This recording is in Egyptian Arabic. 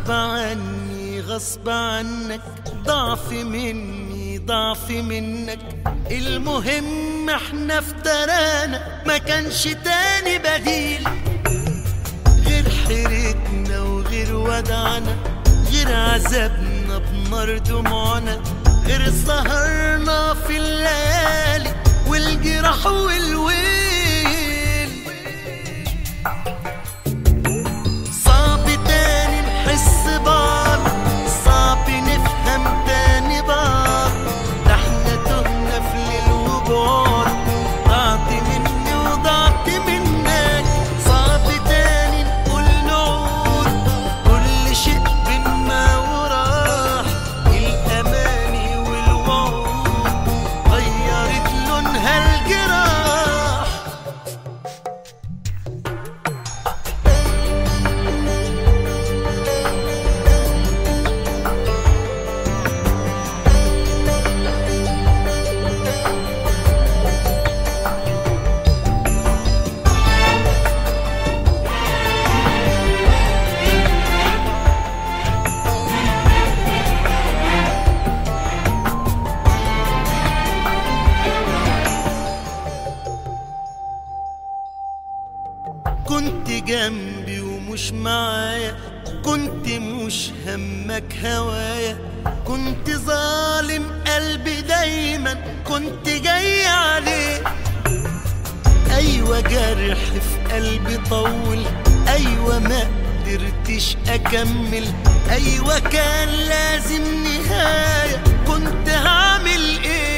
غصب عني غصب عنك ضعف مني ضعف منك المهم احنا افترانا ما كانش تاني بديل غير حيرتنا وغير ودعنا غير عذابنا بنار دموعنا غير سهرنا في الليالي والجراح والويل صعب تاني نحس بعض صعب نفهم تاني بعض ده احنا تهنا في ليل وبعد ضعت مني وضعت منك صعب تاني نقول نعود كل شيء بينا وراح الاماني والوعود غيرت لونها الجراح كنت جنبي ومش معايا كنت مش همك هوايا كنت ظالم قلبي دايما كنت جاي عليه ايوه جرح في قلبي طول ايوه ما قدرتش اكمل ايوه كان لازم نهايه كنت هعمل ايه